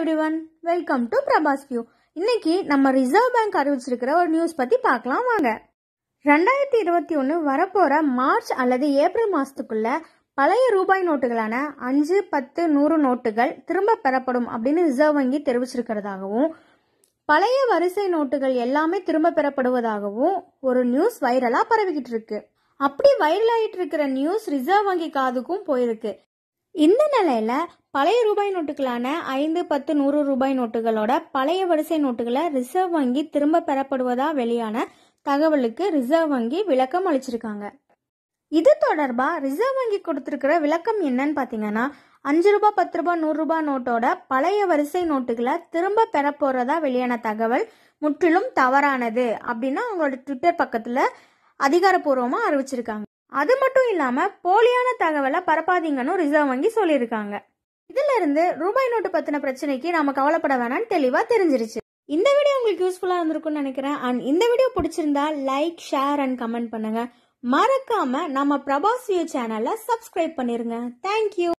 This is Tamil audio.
every everyone welcome to Prabhas view இன்னைக்கு நம்ம ரிசர்வ் பேங்க் அறிவிச்சிருக்கிற ஒரு நியூஸ் பத்தி பார்க்கலாம் வாங்க ரெண்டாயிரத்தி இருபத்தி ஒன்று வரப்போற மார்ச் அல்லது ஏப்ரல் மாசத்துக்குள்ள பழைய ரூபாய் நோட்டுகளான அஞ்சு பத்து நூறு நோட்டுகள் திரும்ப பெறப்படும் அப்படின்னு ரிசர்வ் வங்கி தெரிவிச்சிருக்கிறதாகவும் பழைய வரிசை நோட்டுகள் எல்லாமே திரும்ப பெறப்படுவதாகவும் ஒரு நியூஸ் வைரலா பரவிக்கிட்டு இருக்கு அப்படி வைரல் ஆயிட்டு இருக்கிற நியூஸ் ரிசர்வ் வங்கி காதுக்கும் போயிருக்கு இந்த நிலையில பழைய ரூபாய் நோட்டுகளான ஐந்து பத்து நூறு ரூபாய் நோட்டுகளோட பழைய வரிசை நோட்டுகளை ரிசர்வ் வங்கி திரும்ப பெறப்படுவதா வெளியான தகவலுக்கு ரிசர்வ் வங்கி விளக்கம் அளிச்சிருக்காங்க இது தொடர்பா ரிசர்வ் வங்கி கொடுத்திருக்கிற விளக்கம் என்னன்னு பாத்தீங்கன்னா அஞ்சு ரூபாய் பத்து ரூபாய் நூறு ரூபாய் நோட்டோட பழைய வரிசை நோட்டுகளை திரும்ப பெற போறதா வெளியான தகவல் முற்றிலும் தவறானது அப்படின்னு அவங்களோட ட்விட்டர் பக்கத்துல அதிகாரப்பூர்வமா அறிவிச்சிருக்காங்க அது மட்டும் இல்லாம போலியான தகவலை பரப்பாதீங்கன்னு ரிசர்வ் வங்கி சொல்லியிருக்காங்க இதுல இருந்து ரூபாய் நோட்டு பத்தின பிரச்சனைக்கு நாம கவலைப்பட வேணாம்னு தெளிவா தெரிஞ்சிருச்சு இந்த வீடியோ உங்களுக்கு யூஸ்ஃபுல்லா இருந்திருக்கும்னு நினைக்கிறேன் அண்ட் இந்த வீடியோ பிடிச்சிருந்தா லைக் ஷேர் அண்ட் கமெண்ட் பண்ணுங்க மறக்காம நம்ம பிரபாஸ் வியூ சேனலை சப்ஸ்கிரைப் பண்ணிருங்க தேங்க்யூ